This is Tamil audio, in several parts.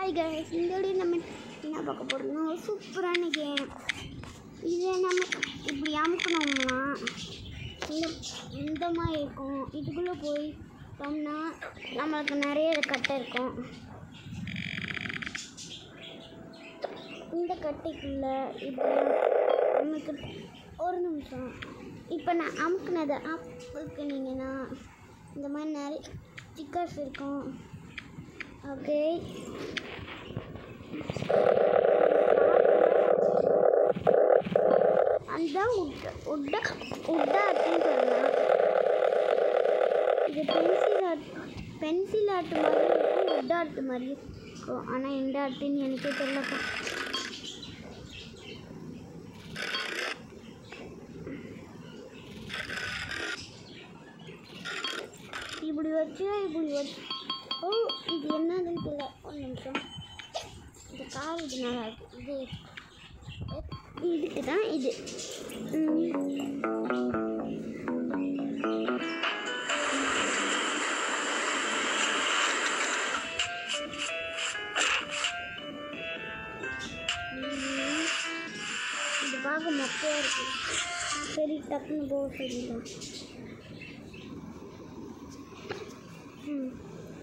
ஹாய் கைஸ் இந்த வீடியோ நம்ம என்ன பார்க்க போகிறோம்னா ஒரு சூப்பரான கேம் இதை நம்ம இப்படி அமுக்கணும்னா இந்த இந்த மாதிரி இருக்கும் இதுக்குள்ளே போய் போனோம்னா நம்மளுக்கு நிறைய கட்டை இருக்கும் இந்த கட்டைக்குள்ளே இப்போ நமக்கு ஒரு நிமிஷம் இப்போ நான் அமுக்குனதை அமுக்குனீங்கன்னா இந்த மாதிரி நிறைய ஸ்டிக்கர்ஸ் இருக்கும் ஓகே அதுதான் உட் உட்டா உட்டா அப்படின்னு சொல்லலாம் இது பென்சில் ஆர்ட் பென்சில் ஆர்ட் மாதிரி இருக்கும் உட் ஆர்ட் மாதிரி இருக்கும் ஆனால் எந்த ஆர்ட்டுன்னு எனக்கே தெரியலப்பா இப்படி வச்சு இப்படி வச்சு ஓ இது என்னதுன்னு தெரியல ஒரு நிமிஷம் இந்த கார் இது நல்லா இருக்கு இது இதுக்கு தான் இது ம். ம். இது பார்க்க மொக்கையாக இருக்கு சரி டக்குன்னு போக சொல்லிடலாம் ம்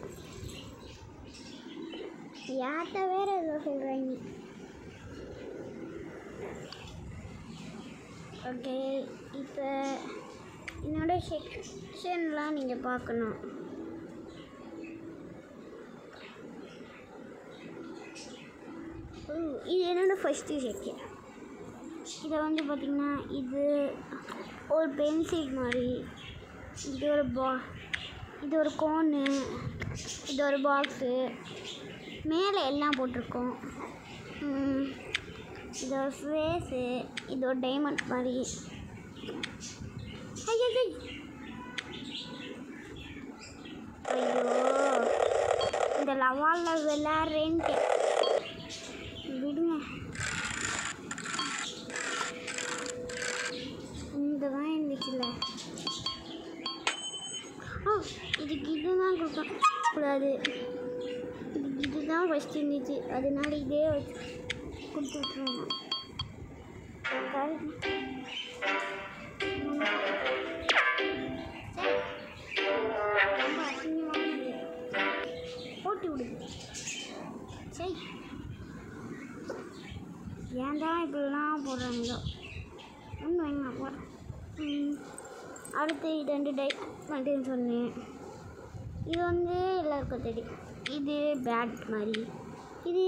யார்கிட்ட வேற ஏதோ சொல்கிறாங்க ஓகே இப்போ என்னோட செக்ஷன்லாம் நீங்கள் பார்க்கணும் ஓ, இது என்னோட ஃபஸ்ட்டு செக்ஷன் இதை வந்து பார்த்திங்கன்னா இது ஒரு பென்சில் மாதிரி இது ஒரு பா இது ஒரு கோனு இது ஒரு பாக்ஸு மேலே எல்லாம் போட்டிருக்கோம் ம், இது ஒரு ஃபேஸு இது ஒரு டைமண்ட் மாதிரி ஐயோ ஐயோ. ஐயோ இந்த லவாலில் விளாட்றேன்ட்டு விடுங்க இந்த தான் இருந்துச்சுல்ல ஆ இதுக்கு இதுதான் கொடுக்க கூடாது இதுக்கு இதுதான் ஃபஸ்ட் இருந்துச்சு அதனால இதே வச்சு கொடுத்து விட்ருவோம் போட்டு விடுது சரி ஏன் தான் இப்படிலாம் போடுறாங்களோ ஒன்று வைங்க போடுறேன் ம். அடுத்து இது ரெண்டு டை மட்டும் சொன்னேன் இது வந்து எல்லாருக்கும் தெரியும் இது பேட் மாதிரி இது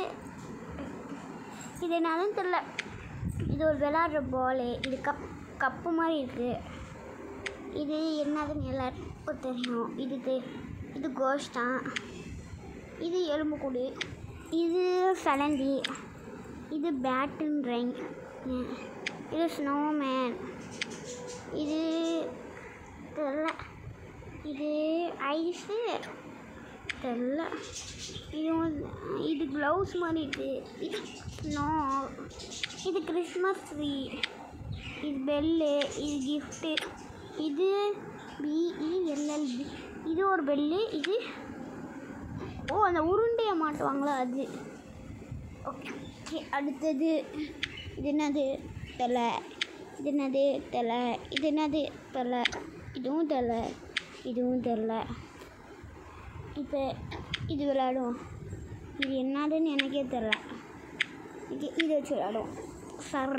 இது என்னதுன்னு தெரில இது ஒரு விளாட்ற பாலு இது கப் கப்பு மாதிரி இருக்குது இது என்னதுன்னு எல்லாருக்கும் தெரியும் இது தெ- இது கோஷ் தான் இது எலும்புக்கூடு இது சலந்தி இது பேட்டுன்றேங்க இது ஸ்னோமேன் இது தெரில இது ஐஸு தெரில இது வந்து- இது க்ளவுஸ் மாதிரி இருக்குது இது நோ இது கிறிஸ்மஸ் ட்ரீ இது பெல்லு இது கிஃப்ட்டு இது பிஇஎல்எல்பி இது ஒரு பெல்லு இது ஓ அந்த உருண்டையை மாட்டுவாங்களா அது ஓகே அடுத்தது இது என்னது தலை இது என்னது தலை இது என்னது தலை இதுவும் தலை இதுவும் தெரில இப்போ இது விளையாடுவோம் இது என்னதுன்னு எனக்கே தெரில இது இதை வச்சு விளையாடுவோம் சர்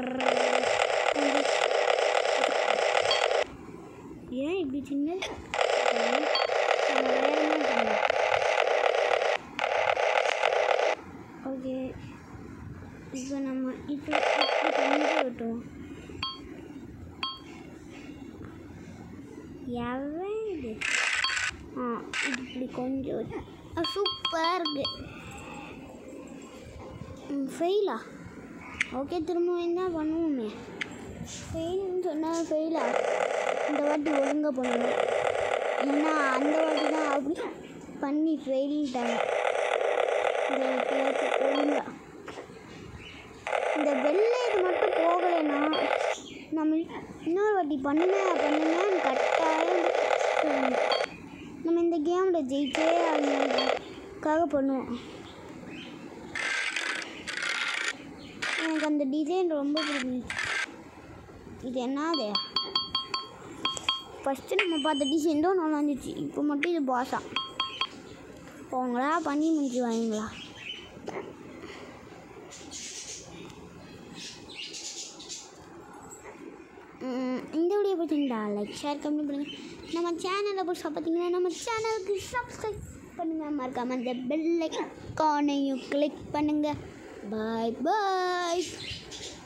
ஏன் இப்படி சின்ன ஓகே இப்போ நம்ம இப்போ இப்படி கொஞ்சம் விட்டுருவோம் எவன் இது ஆ இது இப்படி கொஞ்சம் சூப்பராக இருக்கு ஃபெயிலா ஓகே திரும்பவும் தான் பண்ணுவோமே ஃபெயில்னு சொன்னால் ஃபெயிலா இந்த வாட்டி ஒழுங்காக பண்ணணும் ஏன்னா அந்த வாட்டி தான் அப்படி பண்ணி ஃபெயில்ட்டாங்க இந்த வாட்டி ஒழுங்கா இந்த வெள்ளை இது மட்டும் போகலைன்னா நம்ம இன்னொரு வாட்டி பண்ணுங்க பண்ணுங்க கட்டாயம் நம்ம இந்த கேமில் ஜெயிச்சே அவங்களுக்காக பண்ணுவோம் எனக்கு அந்த டிசைன் ரொம்ப பிடிக்கும் இது என்னது ஃபஸ்ட்டு நம்ம பார்த்த டிசைன் தான் நல்லா இருந்துச்சு இப்போ மட்டும் இது பாஸா போங்களா பண்ணி முடிஞ்சு வாங்களா இந்த வீடியோ பார்த்தீங்களா லைக் ஷேர் கம்மி பண்ணுங்கள் நம்ம சேனலை புதுசாக பார்த்தீங்கன்னா நம்ம சேனலுக்கு சப்ஸ்கிரைப் பண்ணுங்கள் மறக்காமல் அந்த பெல் ஐக்கானையும் கிளிக் பண்ணுங்கள் பாய் பாய்